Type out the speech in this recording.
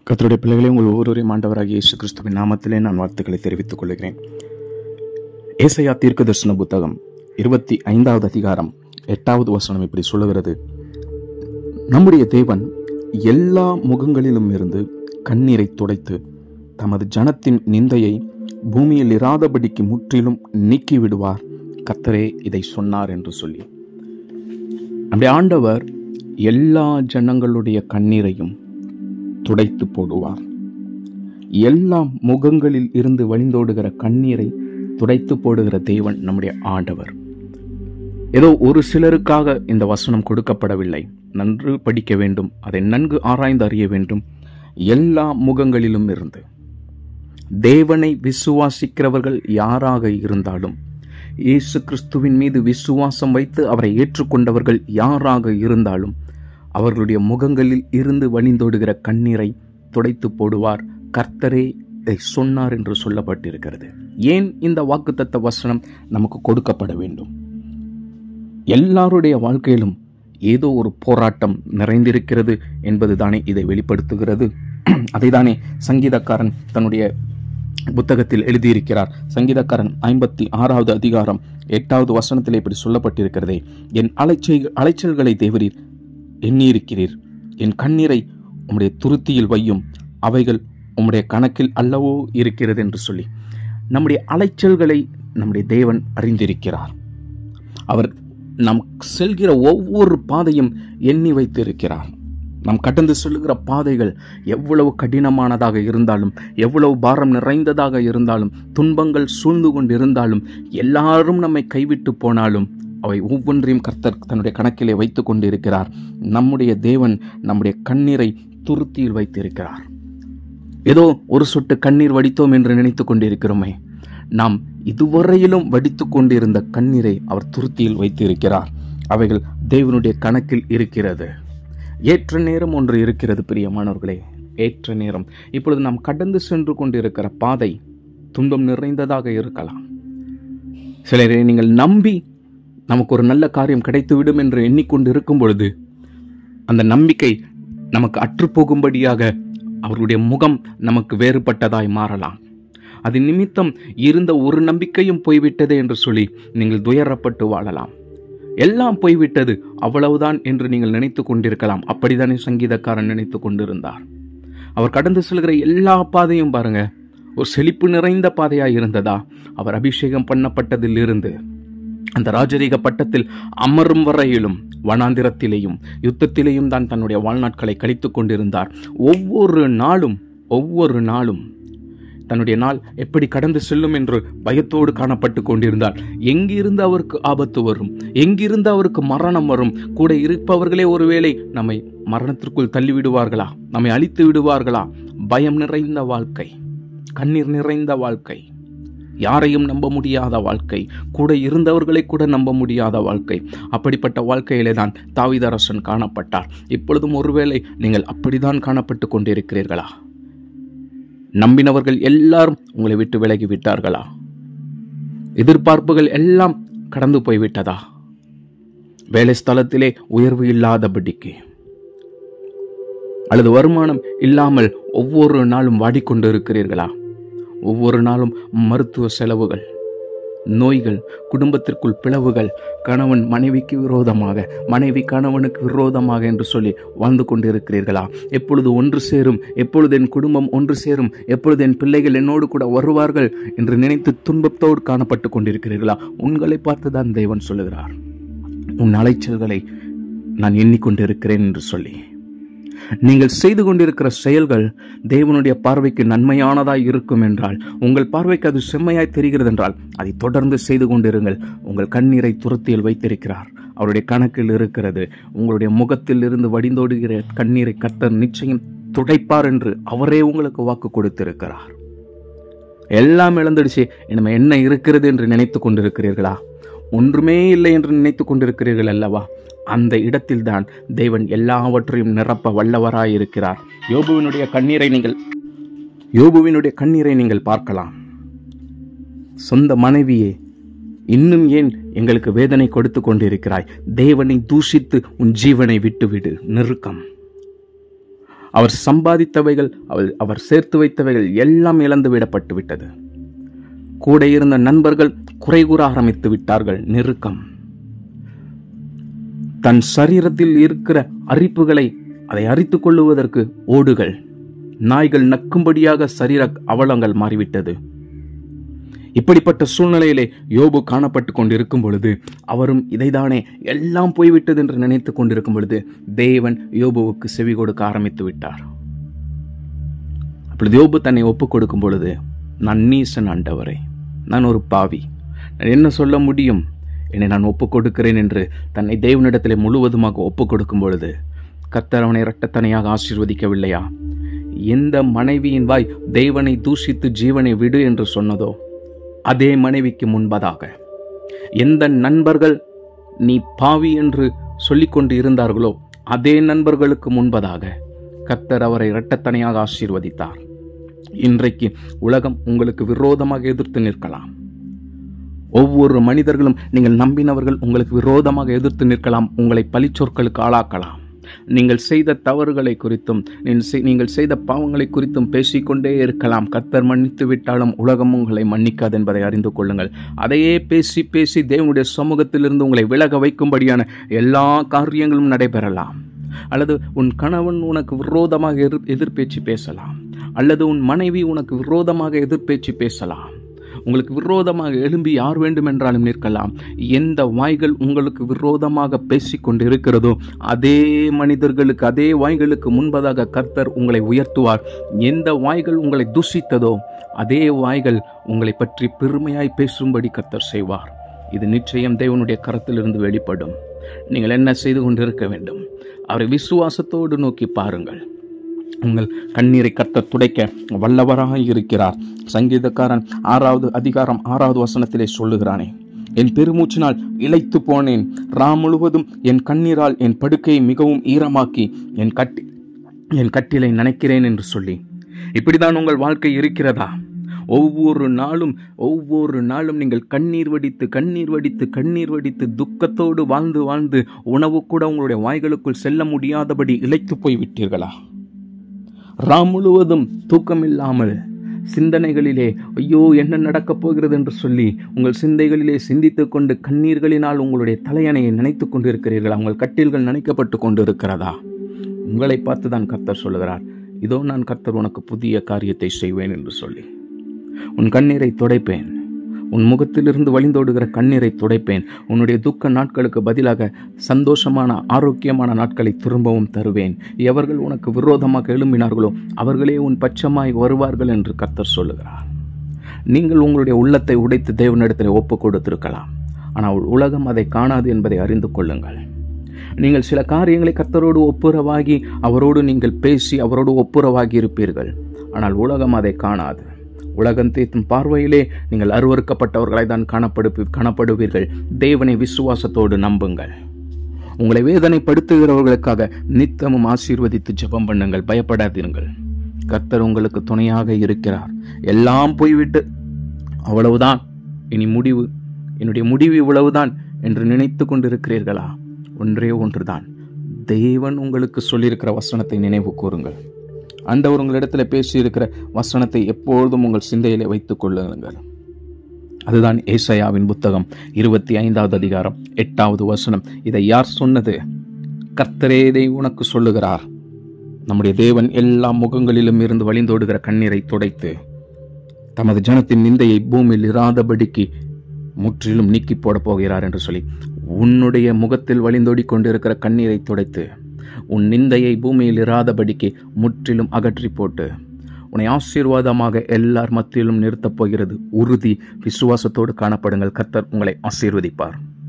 கர்த்தருடைய பிள்ளைகளே உங்கள் ஒவ்வொருவரையும் ஆண்டவராகிய இயேசு கிறிஸ்துவின் நாமத்திலே நான் வாழ்த்துக்களை தெரிவித்துக் கொள்கிறேன் ஏசையா தீர்க்க தரிசன புத்தகம் இருபத்தி ஐந்தாவது அதிகாரம் எட்டாவது வசனம் இப்படி சொல்லுகிறது நம்முடைய தேவன் எல்லா முகங்களிலும் இருந்து கண்ணீரை துடைத்து தமது ஜனத்தின் நிந்தையை பூமியில் இராதபடிக்கு முற்றிலும் நீக்கி விடுவார் கர்த்தரே இதை சொன்னார் என்று சொல்லி நம்முடைய ஆண்டவர் எல்லா ஜனங்களுடைய கண்ணீரையும் துடைத்து போடுவார் எல்லா முகங்களில் இருந்து வழிந்தோடுகிற கண்ணீரை துடைத்து போடுகிற தேவன் நம்முடைய ஆண்டவர் ஏதோ ஒரு சிலருக்காக இந்த வசனம் கொடுக்கப்படவில்லை நன்று படிக்க வேண்டும் அதை நன்கு ஆராய்ந்து அறிய வேண்டும் எல்லா முகங்களிலும் இருந்து தேவனை விசுவாசிக்கிறவர்கள் யாராக இருந்தாலும் இயேசு கிறிஸ்துவின் மீது விசுவாசம் வைத்து அவரை ஏற்றுக்கொண்டவர்கள் யாராக இருந்தாலும் அவர்களுடைய முகங்களில் இருந்து வழிந்தோடுகிற கண்ணீரை துடைத்து போடுவார் கர்த்தரே இதை சொன்னார் என்று சொல்லப்பட்டிருக்கிறது ஏன் இந்த வாக்குத்தத்த வசனம் நமக்கு கொடுக்கப்பட வேண்டும் எல்லாருடைய வாழ்க்கையிலும் ஏதோ ஒரு போராட்டம் நிறைந்திருக்கிறது என்பது தானே இதை வெளிப்படுத்துகிறது அதைதானே சங்கீதக்காரன் தன்னுடைய புத்தகத்தில் எழுதியிருக்கிறார் சங்கீதக்காரன் ஐம்பத்தி ஆறாவது அதிகாரம் எட்டாவது வசனத்தில் இப்படி சொல்லப்பட்டிருக்கிறதே என் அலைச்சை அலைச்சல்களை தேவரீர் எண்ணியிருக்கிறீர் என் கண்ணீரை உம்முடைய துருத்தியில் வையும் அவைகள் உம்முடைய கணக்கில் அல்லவோ இருக்கிறது என்று சொல்லி நம்முடைய அலைச்சல்களை நம்முடைய தேவன் அறிந்திருக்கிறார் அவர் நாம் செல்கிற ஒவ்வொரு பாதையும் எண்ணி வைத்திருக்கிறார் நாம் கடந்து செல்கிற பாதைகள் எவ்வளவு கடினமானதாக இருந்தாலும் எவ்வளவு பாரம் நிறைந்ததாக இருந்தாலும் துன்பங்கள் சூழ்ந்து கொண்டிருந்தாலும் எல்லாரும் நம்மை கைவிட்டு போனாலும் அவை ஒவ்வொன்றையும் கர்த்தர் தன்னுடைய கணக்கிலே வைத்துக் கொண்டிருக்கிறார் நம்முடைய தேவன் நம்முடைய கண்ணீரை துருத்தியில் வைத்திருக்கிறார் ஏதோ ஒரு சொட்டு கண்ணீர் வடித்தோம் என்று நினைத்துக் கொண்டிருக்கிறோமே நாம் இதுவரையிலும் வடித்துக் கொண்டிருந்த கண்ணீரை அவர் துருத்தியில் வைத்திருக்கிறார் அவைகள் தேவனுடைய கணக்கில் இருக்கிறது ஏற்ற நேரம் ஒன்று இருக்கிறது பிரியமானவர்களே ஏற்ற நேரம் இப்பொழுது நாம் கடந்து சென்று கொண்டிருக்கிற பாதை துன்பம் நிறைந்ததாக இருக்கலாம் சிலரை நீங்கள் நம்பி நமக்கு ஒரு நல்ல காரியம் கிடைத்துவிடும் என்று எண்ணிக்கொண்டு இருக்கும் பொழுது அந்த நம்பிக்கை நமக்கு அற்றுப்போகும்படியாக அவருடைய முகம் நமக்கு வேறுபட்டதாய் மாறலாம் அது நிமித்தம் இருந்த ஒரு நம்பிக்கையும் போய்விட்டதே என்று சொல்லி நீங்கள் துயரப்பட்டு வாழலாம் எல்லாம் போய்விட்டது அவ்வளவுதான் என்று நீங்கள் நினைத்து கொண்டிருக்கலாம் அப்படித்தானே சங்கீதக்காரன் நினைத்து கொண்டிருந்தார் அவர் கடந்து செல்கிற எல்லா பாதையும் பாருங்க ஒரு செழிப்பு நிறைந்த பாதையாய் இருந்ததா அவர் அபிஷேகம் பண்ணப்பட்டதில் இருந்து அந்த ராஜரீக பட்டத்தில் அமரும் வரையிலும் வனாந்திரத்திலேயும் யுத்தத்திலேயும் தான் தன்னுடைய வாழ்நாட்களை கழித்துக் கொண்டிருந்தார் ஒவ்வொரு நாளும் ஒவ்வொரு நாளும் தன்னுடைய நாள் எப்படி கடந்து செல்லும் என்று பயத்தோடு காணப்பட்டு கொண்டிருந்தார் எங்கிருந்து அவருக்கு ஆபத்து வரும் எங்கிருந்து அவருக்கு மரணம் வரும் கூட இருப்பவர்களே ஒருவேளை நம்மை மரணத்திற்குள் தள்ளி விடுவார்களா நம்மை அழித்து விடுவார்களா பயம் நிறைந்த வாழ்க்கை கண்ணீர் நிறைந்த வாழ்க்கை யாரையும் நம்ப முடியாத வாழ்க்கை கூட இருந்தவர்களை கூட நம்ப முடியாத வாழ்க்கை அப்படிப்பட்ட வாழ்க்கையிலே தான் தாவிதரசன் காணப்பட்டார் இப்பொழுதும் ஒருவேளை நீங்கள் அப்படிதான் காணப்பட்டு கொண்டிருக்கிறீர்களா நம்பினவர்கள் எல்லாரும் உங்களை விட்டு விலகி விட்டார்களா எதிர்பார்ப்புகள் எல்லாம் கடந்து போய்விட்டதா வேலை ஸ்தலத்திலே உயர்வு இல்லாதபடிக்கு அல்லது வருமானம் இல்லாமல் ஒவ்வொரு நாளும் வாடிக்கொண்டு இருக்கிறீர்களா ஒவ்வொரு நாளும் மருத்துவ செலவுகள் நோய்கள் குடும்பத்திற்குள் பிளவுகள் கணவன் மனைவிக்கு விரோதமாக மனைவி கணவனுக்கு விரோதமாக என்று சொல்லி வாழ்ந்து கொண்டிருக்கிறீர்களா எப்பொழுது ஒன்று சேரும் எப்பொழுது என் குடும்பம் ஒன்று சேரும் எப்பொழுது என் பிள்ளைகள் என்னோடு கூட வருவார்கள் என்று நினைத்து துன்பத்தோடு காணப்பட்டு கொண்டிருக்கிறீர்களா உங்களை பார்த்துதான் தேவன் சொல்லுகிறார் உன் அலைச்சல்களை நான் எண்ணிக்கொண்டிருக்கிறேன் என்று சொல்லி நீங்கள் செய்து கொண்டிருக்கிற செயல்கள் தேவனுடைய பார்வைக்கு நன்மையானதாய் இருக்கும் என்றால் உங்கள் பார்வைக்கு அது செம்மையாய் தெரிகிறது என்றால் அதை தொடர்ந்து செய்து கொண்டிருங்கள் உங்கள் கண்ணீரை துரத்தியில் வைத்திருக்கிறார் அவருடைய கணக்கில் இருக்கிறது உங்களுடைய முகத்தில் இருந்து வடிந்தோடுகிற கண்ணீரை கத்தர் நிச்சயம் துடைப்பார் என்று அவரே உங்களுக்கு வாக்கு கொடுத்திருக்கிறார் எல்லாம் இழந்துடுச்சு நம்ம என்ன இருக்கிறது என்று நினைத்து கொண்டிருக்கிறீர்களா ஒன்றுமே இல்லை என்று நினைத்து கொண்டிருக்கிறீர்கள் அல்லவா அந்த இடத்தில்தான் தேவன் எல்லாவற்றையும் நிரப்ப வல்லவராயிருக்கிறார் யோபுவினுடைய கண்ணீரை நீங்கள் யோபுவினுடைய கண்ணீரை நீங்கள் பார்க்கலாம் சொந்த மனைவியே இன்னும் ஏன் எங்களுக்கு வேதனை கொடுத்து கொண்டிருக்கிறாய் தேவனை தூஷித்து உன் ஜீவனை விட்டுவிடு நெருக்கம் அவர் சம்பாதித்தவைகள் அவர் அவர் சேர்த்து வைத்தவைகள் எல்லாம் இழந்து விடப்பட்டு விட்டது கூட இருந்த நண்பர்கள் குறை கூற ஆரம்பித்து விட்டார்கள் நெருக்கம் தன் சரீரத்தில் இருக்கிற அரிப்புகளை அதை அரித்துக் கொள்ளுவதற்கு ஓடுகள் நாய்கள் நக்கும்படியாக சரீர அவலங்கள் மாறிவிட்டது இப்படிப்பட்ட சூழ்நிலையிலே யோபு காணப்பட்டு கொண்டிருக்கும் பொழுது அவரும் இதைதானே எல்லாம் போய்விட்டது என்று நினைத்து கொண்டிருக்கும் பொழுது தேவன் யோபுவுக்கு செவி கொடுக்க ஆரம்பித்து விட்டார் அப்பொழுது யோபு தன்னை ஒப்புக் கொடுக்கும் பொழுது நான் நீசன் ஆண்டவரே நான் ஒரு பாவி நான் என்ன சொல்ல முடியும் என்னை நான் ஒப்புக் கொடுக்கிறேன் என்று தன்னை தேவனிடத்திலே முழுவதுமாக ஒப்புக் கொடுக்கும் பொழுது கர்த்தர் அவனை இரட்டத்தனையாக ஆசீர்வதிக்கவில்லையா எந்த மனைவியின் வாய் தேவனை தூஷித்து ஜீவனை விடு என்று சொன்னதோ அதே மனைவிக்கு முன்பதாக எந்த நண்பர்கள் நீ பாவி என்று சொல்லிக்கொண்டு இருந்தார்களோ அதே நண்பர்களுக்கு முன்பதாக கர்த்தர் அவரை இரட்டத்தனையாக ஆசீர்வதித்தார் இன்றைக்கு உலகம் உங்களுக்கு விரோதமாக எதிர்த்து நிற்கலாம் ஒவ்வொரு மனிதர்களும் நீங்கள் நம்பினவர்கள் உங்களுக்கு விரோதமாக எதிர்த்து நிற்கலாம் உங்களை பழிச்சொற்களுக்கு ஆளாக்கலாம் நீங்கள் செய்த தவறுகளை குறித்தும் நீங்கள் செய்த பாவங்களை குறித்தும் பேசிக்கொண்டே இருக்கலாம் கர்த்தர் மன்னித்து விட்டாலும் உலகம் உங்களை மன்னிக்காது என்பதை அறிந்து கொள்ளுங்கள் அதையே பேசி பேசி தேவனுடைய சமூகத்திலிருந்து உங்களை விலக வைக்கும்படியான எல்லா காரியங்களும் நடைபெறலாம் அல்லது உன் கணவன் உனக்கு விரோதமாக எதிர் எதிர்பேச்சு பேசலாம் அல்லது உன் மனைவி உனக்கு விரோதமாக எதிர்பேச்சு பேசலாம் உங்களுக்கு விரோதமாக எழும்பி யார் வேண்டுமென்றாலும் நிற்கலாம் எந்த வாய்கள் உங்களுக்கு விரோதமாக பேசிக்கொண்டு இருக்கிறதோ அதே மனிதர்களுக்கு அதே வாய்களுக்கு முன்பதாக கர்த்தர் உங்களை உயர்த்துவார் எந்த வாய்கள் உங்களை துஷித்ததோ அதே வாய்கள் உங்களை பற்றி பெருமையாய் பேசும்படி கர்த்தர் செய்வார் இது நிச்சயம் தேவனுடைய கரத்திலிருந்து வெளிப்படும் நீங்கள் என்ன செய்து கொண்டிருக்க வேண்டும் அவரை விசுவாசத்தோடு நோக்கி பாருங்கள் உங்கள் கண்ணீரை கத்த துடைக்க வல்லவராக இருக்கிறார் சங்கீதக்காரன் ஆறாவது அதிகாரம் ஆறாவது வசனத்திலே சொல்லுகிறானே என் பெருமூச்சினால் இழைத்து போனேன் ராம் முழுவதும் என் கண்ணீரால் என் படுக்கையை மிகவும் ஈரமாக்கி என் கட்டி என் கட்டிலை நினைக்கிறேன் என்று சொல்லி இப்படிதான் உங்கள் வாழ்க்கை இருக்கிறதா ஒவ்வொரு நாளும் ஒவ்வொரு நாளும் நீங்கள் கண்ணீர் வடித்து கண்ணீர் வடித்து கண்ணீர் வடித்து துக்கத்தோடு வாழ்ந்து வாழ்ந்து உணவு கூட உங்களுடைய வாய்களுக்குள் செல்ல முடியாதபடி இழைத்து போய் விட்டீர்களா ராம் முழுவதும் தூக்கமில்லாமல் சிந்தனைகளிலே ஐயோ என்ன நடக்கப் போகிறது என்று சொல்லி உங்கள் சிந்தைகளிலே சிந்தித்துக் கொண்டு கண்ணீர்களினால் உங்களுடைய தலையணையை நினைத்து கொண்டிருக்கிறீர்களா உங்கள் கட்டில்கள் நினைக்கப்பட்டு கொண்டு இருக்கிறதா உங்களை பார்த்து தான் கர்த்தர் சொல்லுகிறார் இதோ நான் கர்த்தர் உனக்கு புதிய காரியத்தை செய்வேன் என்று சொல்லி உன் கண்ணீரை துடைப்பேன் உன் முகத்திலிருந்து வழிந்தோடுகிற கண்ணீரை துடைப்பேன் உன்னுடைய துக்க நாட்களுக்கு பதிலாக சந்தோஷமான ஆரோக்கியமான நாட்களை திரும்பவும் தருவேன் எவர்கள் உனக்கு விரோதமாக எழும்பினார்களோ அவர்களே உன் பட்சமாய் வருவார்கள் என்று கர்த்தர் சொல்லுகிறார் நீங்கள் உங்களுடைய உள்ளத்தை உடைத்து தேவனிடத்தில் ஒப்பு கொடுத்திருக்கலாம் ஆனால் உலகம் அதை காணாது என்பதை அறிந்து கொள்ளுங்கள் நீங்கள் சில காரியங்களை கர்த்தரோடு ஒப்புரவாகி அவரோடு நீங்கள் பேசி அவரோடு ஒப்புரவாகி இருப்பீர்கள் ஆனால் உலகம் அதை காணாது உலகம் தீர்த்தும் பார்வையிலே நீங்கள் அருவறுக்கப்பட்டவர்களை தான் காணப்படு காணப்படுவீர்கள் தேவனை விசுவாசத்தோடு நம்புங்கள் உங்களை வேதனைப்படுத்துகிறவர்களுக்காக நித்தமும் ஆசீர்வதித்து ஜெபம் பண்ணுங்கள் பயப்படாதீர்கள் கர்த்தர் உங்களுக்கு துணையாக இருக்கிறார் எல்லாம் போய்விட்டு அவ்வளவுதான் இனி முடிவு என்னுடைய முடிவு இவ்வளவுதான் என்று நினைத்து கொண்டிருக்கிறீர்களா ஒன்றே ஒன்றுதான் தேவன் உங்களுக்கு சொல்லியிருக்கிற வசனத்தை நினைவு கூறுங்கள் ஆண்டவர் உங்களிடத்தில் பேசியிருக்கிற வசனத்தை எப்பொழுதும் உங்கள் சிந்தையிலே வைத்துக் கொள்ளுங்கள் அதுதான் ஏசையாவின் புத்தகம் இருபத்தி ஐந்தாவது அதிகாரம் எட்டாவது வசனம் இதை யார் சொன்னது கர்த்தரே இதை உனக்கு சொல்லுகிறார் நம்முடைய தேவன் எல்லா முகங்களிலும் இருந்து வழிந்தோடுகிற கண்ணீரை துடைத்து தமது ஜனத்தின் நிந்தையை பூமியில் இராதபடிக்கு முற்றிலும் நீக்கி போடப் போகிறார் என்று சொல்லி உன்னுடைய முகத்தில் வழிந்தோடி கொண்டிருக்கிற கண்ணீரை துடைத்து உன் நிந்தையை பூமியில் இராதபடிக்கு முற்றிலும் அகற்றி போட்டு உன்னை ஆசீர்வாதமாக எல்லார் மத்தியிலும் நிறுத்தப் போகிறது உறுதி விசுவாசத்தோடு காணப்படுங்கள் கர்த்தர் உங்களை ஆசீர்வதிப்பார்